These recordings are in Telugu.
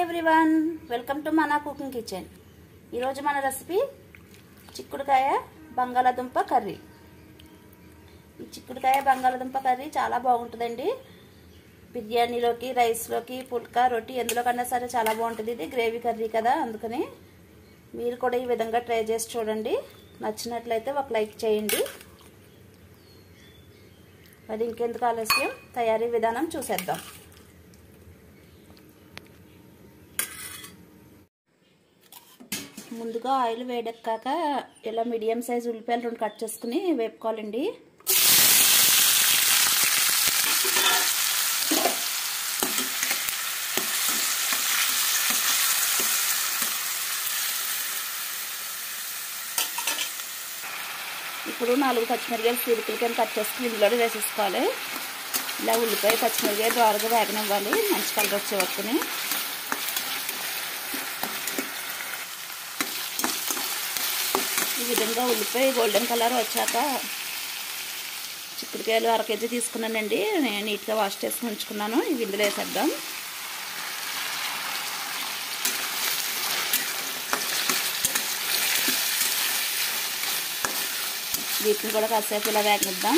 ఎవ్రీవన్ వెల్కమ్ టు మన కుకింగ్ కిచెన్ ఈరోజు మన రెసిపీ చిక్కుడుకాయ బంగాళాదుంప కర్రీ ఈ చిక్కుడుకాయ బంగాళాదుంప కర్రీ చాలా బాగుంటుందండి బిర్యానీలోకి రైస్లోకి పుల్కా రొట్టి ఎందులో కన్నా సరే చాలా బాగుంటుంది ఇది గ్రేవీ కర్రీ కదా అందుకని మీరు కూడా ఈ విధంగా ట్రై చేసి చూడండి నచ్చినట్లయితే ఒక లైక్ చేయండి మరి ఇంకెందుకు ఆలస్యం తయారీ విధానం చూసేద్దాం ముందుగా ఆయిల్ వేడెక్కాక ఇలా మీడియం సైజ్ ఉల్లిపాయలు రెండు కట్ చేసుకుని వేపుకోవాలండి ఇప్పుడు నాలుగు పచ్చిమిరకాయలు సిరుకులకి కట్ చేసుకుని ఇందులో వేసేసుకోవాలి ఇలా ఉల్లిపాయ పచ్చిమిరకాయ దోరగా వేగనివ్వాలి మంచి కలర్ వచ్చే వరకుని ఈ విధంగా ఉల్లిపాయ గోల్డెన్ కలర్ వచ్చాక చిక్కుడుకాయలు అర కేజీ తీసుకున్నానండి నేను నీట్గా వాష్ చేసుకుని ఉంచుకున్నాను ఇవి ఇందులో వేసేద్దాం వీటిని కూడా కాసేపు ఇలా వేగనిద్దాం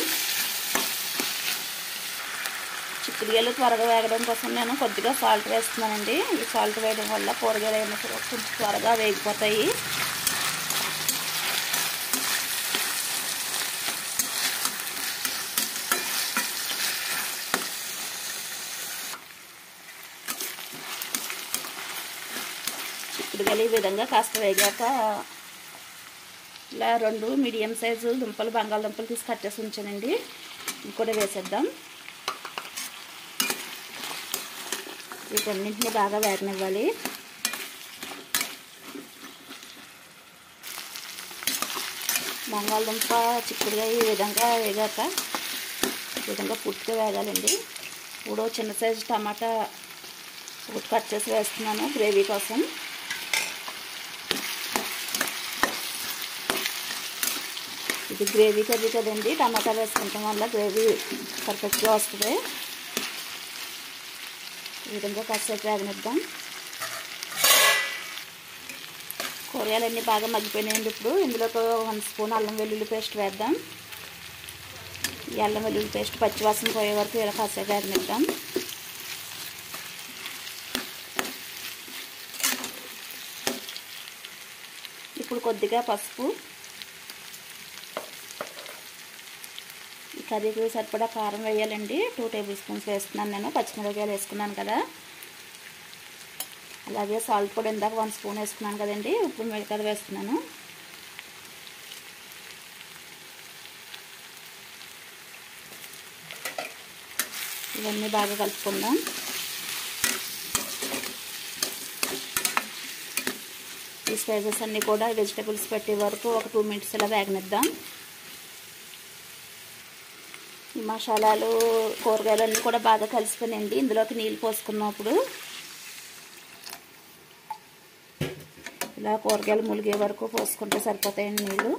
చిక్కుడుకాయలు త్వరగా వేగడం కోసం నేను కొద్దిగా సాల్ట్ వేస్తున్నానండి ఈ సాల్ట్ వేయడం వల్ల కూరగాయలు అయినా సరే కొంచెం త్వరగా వేగిపోతాయి చిక్కుడుకాయలు ఈ విధంగా కాస్త వేగాక ఇలా రెండు మీడియం సైజు దుంపలు బంగాళదుంపలు తీసి కట్ చేసి ఉంచానండి ఇవి కూడా వేసేద్దాం వీటన్నింటినీ బాగా వేగనివ్వాలి బంగాళదుంప చిక్కుడుగా ఈ విధంగా వేగాక ఈ విధంగా పూర్తిగా వేగాలండి ఇప్పుడు చిన్న సైజు టమాటా ఒకటి కట్ చేసి వేస్తున్నాను గ్రేవీ కోసం ఇది గ్రేవీ కర్రీ కదండి టమాటా వేసుకుంటాం వల్ల గ్రేవీ పర్ఫెక్ట్గా వస్తుంది ఈ విధంగా కాసేపు వేగనిద్దాం కూరగాయలన్నీ బాగా మగ్గిపోయినాయండి ఇప్పుడు ఇందులో వన్ స్పూన్ అల్లం వెల్లుల్లి పేస్ట్ వేద్దాం ఈ అల్లం వెల్లుల్లి పేస్ట్ పచ్చివాసన పోయే వరకు ఇలా కాసేపు వేగనిద్దాం ఇప్పుడు కొద్దిగా పసుపు ఈ కర్రీకి సరిపడా కారం వేయాలండి టూ టేబుల్ స్పూన్స్ వేస్తున్నాను నేను పచ్చిమిరపకాయలు వేసుకున్నాను కదా అలాగే సాల్ట్ కూడా ఇందాక వన్ స్పూన్ వేసుకున్నాను కదండి ఉప్పు మిరకాయలు వేస్తున్నాను ఇవన్నీ బాగా కలుపుకుందాం ఈ స్పైసెస్ అన్నీ కూడా వెజిటబుల్స్ పెట్టే వరకు ఒక టూ మినిట్స్ ఇలా వేగనిద్దాం ఈ మసాలాలు కూరగాయలు అన్నీ కూడా బాగా కలిసిపోయినాయండి ఇందులోకి నీళ్ళు పోసుకున్నప్పుడు ఇలా కూరగాయలు ములిగే వరకు పోసుకుంటే సరిపోతాయండి నీళ్ళు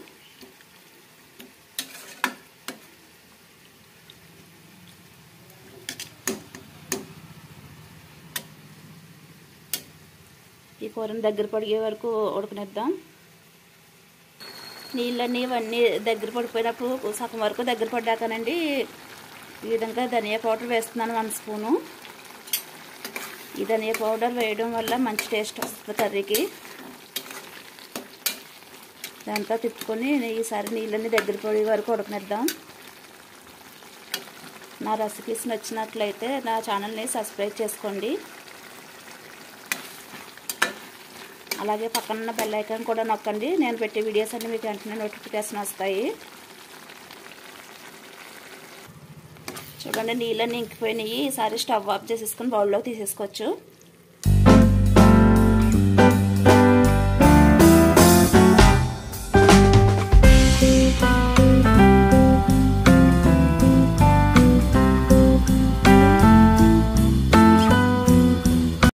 ఈ కూరని దగ్గర పడిగే వరకు ఉడకనిద్దాం నీళ్ళన్నీ ఇవన్నీ దగ్గర పడిపోయినప్పుడు సగం వరకు దగ్గర పడ్డాకనండి ఈ విధంగా ధనియా పౌడర్ వేస్తున్నాను వన్ స్పూను ఈ ధనియా పౌడర్ వేయడం వల్ల మంచి టేస్ట్ వస్తుంది కర్రీకి దాంతో తిప్పుకొని ఈసారి నీళ్ళని దగ్గర పడే వరకు ఉడకనిద్దాం నా రెసిపీస్ నచ్చినట్లయితే నా ఛానల్ని సబ్స్క్రైబ్ చేసుకోండి అలాగే పక్కన బెల్ ఐకాన్ కూడా నొక్కండి నేను పెట్టే వీడియోస్ అన్ని మీకు వెంటనే నోటిఫికేషన్ వస్తాయి చూడండి నీళ్ళన్నీ ఇంకిపోయినాయి ఈసారి స్టవ్ ఆఫ్ చేసేసుకొని బౌల్లో తీసేసుకోవచ్చు